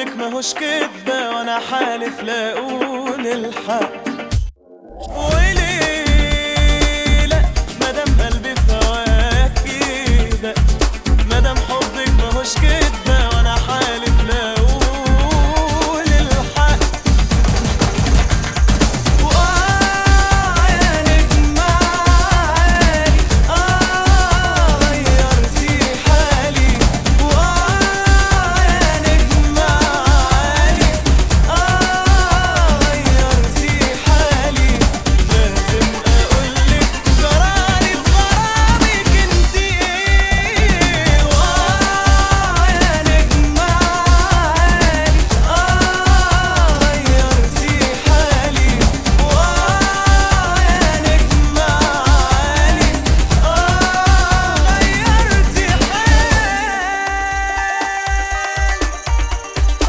حبك ماهوش كدبة وانا حالف لا اقول الحق وليه لا مادام قلبي في هواك كده مادام حبك ماهوش كدبة وانا حالف لا اقول الحق وآه يا نجم عالي آه غيرتي حالي وآه يا نجم عالي آه غيرتي حالي لازم أقولك جرالي في غرامك انتي ايه وآه يا نجم عالي آه غيرتي حالي وآه يا نجم عالي آه غيرتي حالي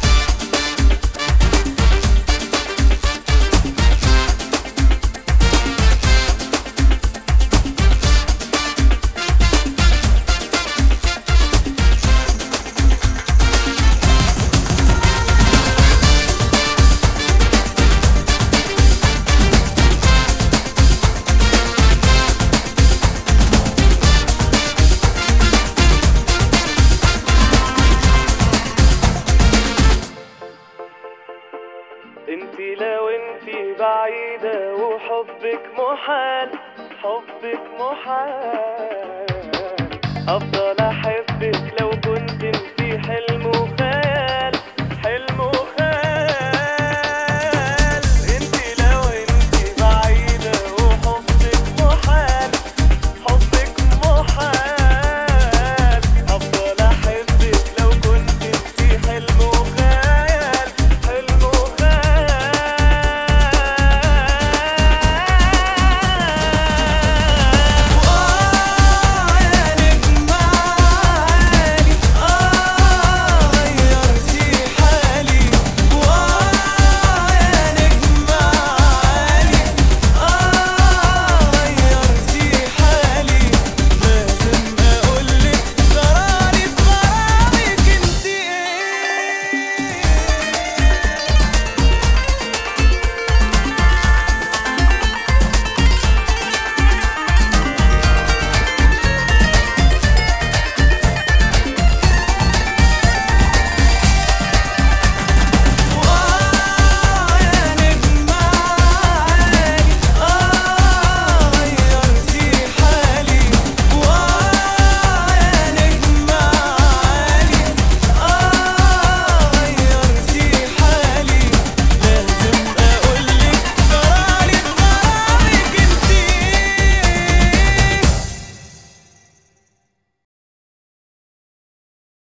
انتي لو انتي بعيدة وحبك محال حبك محال افضل احبك لو كنت انتي حلم وخيال